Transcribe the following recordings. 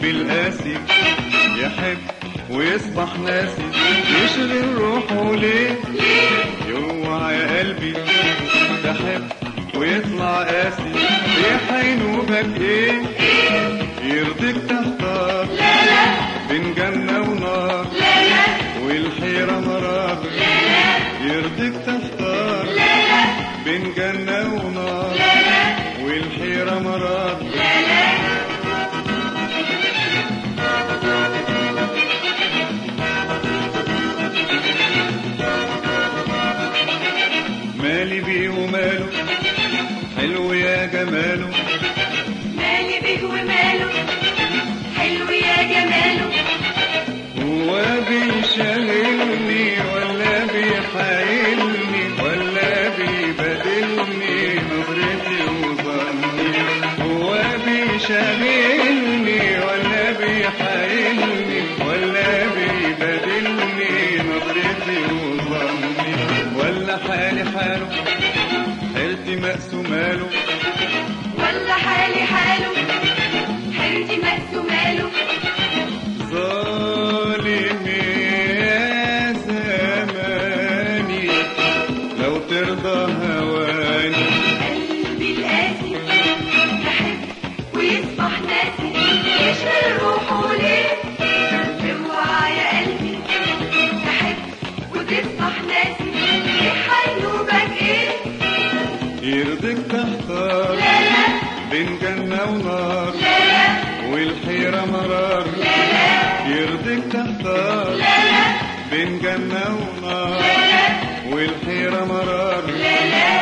قلبي القاسي يحب ويصبح ناسي يشغل روحه ليه يوعى يا قلبي تحب ويطلع قاسي بيحينوبك ايه يرضيك تحتار بين جنة ونار والحيرة مرار يرضيك تحتار بين جنة ونار والحيرة مرار مالي بيه وماله حلو يا جماله مالي بيه وماله حلو يا جماله هو بيشغلني ولا بيحايلني ولا بيبادلني نظرتي وظني هو بيشغلني ولا بيحايلني ولا بيبادلني نظرتي وظني ولا حالي حاله حيرتي مقسو ماله ولا حالي حاله حيرتي مقسو ماله ظالم يا زماني لو ترضى هواني قلبي القاسي يحب ويصبح ناسي يشغل روحه ليه اوعى يا قلبي تحب وتصبح ناسي يحينوبك ايه يرضيك تحتار لا لا بين جنة ونار لا لا والحيرة مرار لا لا يرضيك تحتار لا لا بين جنة ونار لا لا والحيرة مرار لا لا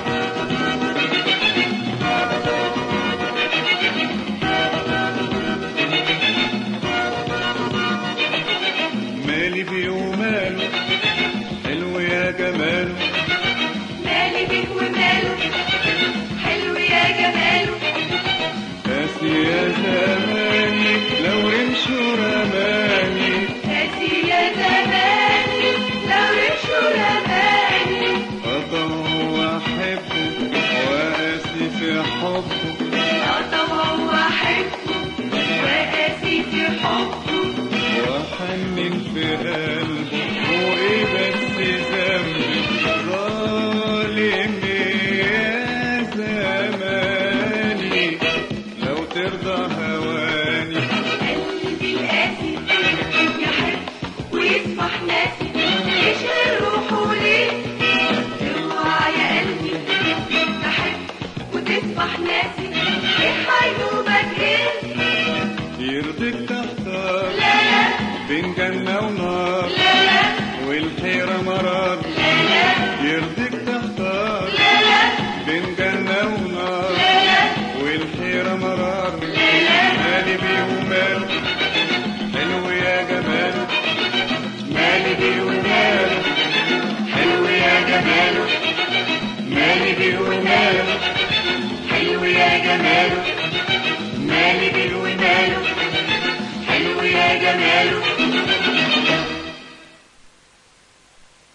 مالي بيه وماله حلو يا جماله مالي بيه وماله حلو يا جماله قاسي يا زماني لو رمشوا رماني قاسي يا زماني لو رمشوا رماني أضع وأحبه وقاسي في حبه أطوى وأحبه وقاسي في حبه وحنن في قلبه وايه بس ذنبي ظالم يا زماني لو ترضى هواني قلبي القاسي يحب ويصبح ناسي يشغل روحه ليه اوعى يا قلبي تحب وتصبح ناسي يحينوبك ايه يرضيك تختار لا لا بين جنة ونار لا لا والحيرة مرار لا لا يرضيك تختار لا لا بين جنة ونار لا لا والحيرة مرار لا لا مالي بيه وماله حلو يا جماله مالي بيه وماله حلو يا جماله مالي بيه وماله حلو يا جماله مالي بيه وماله حلو يا جماله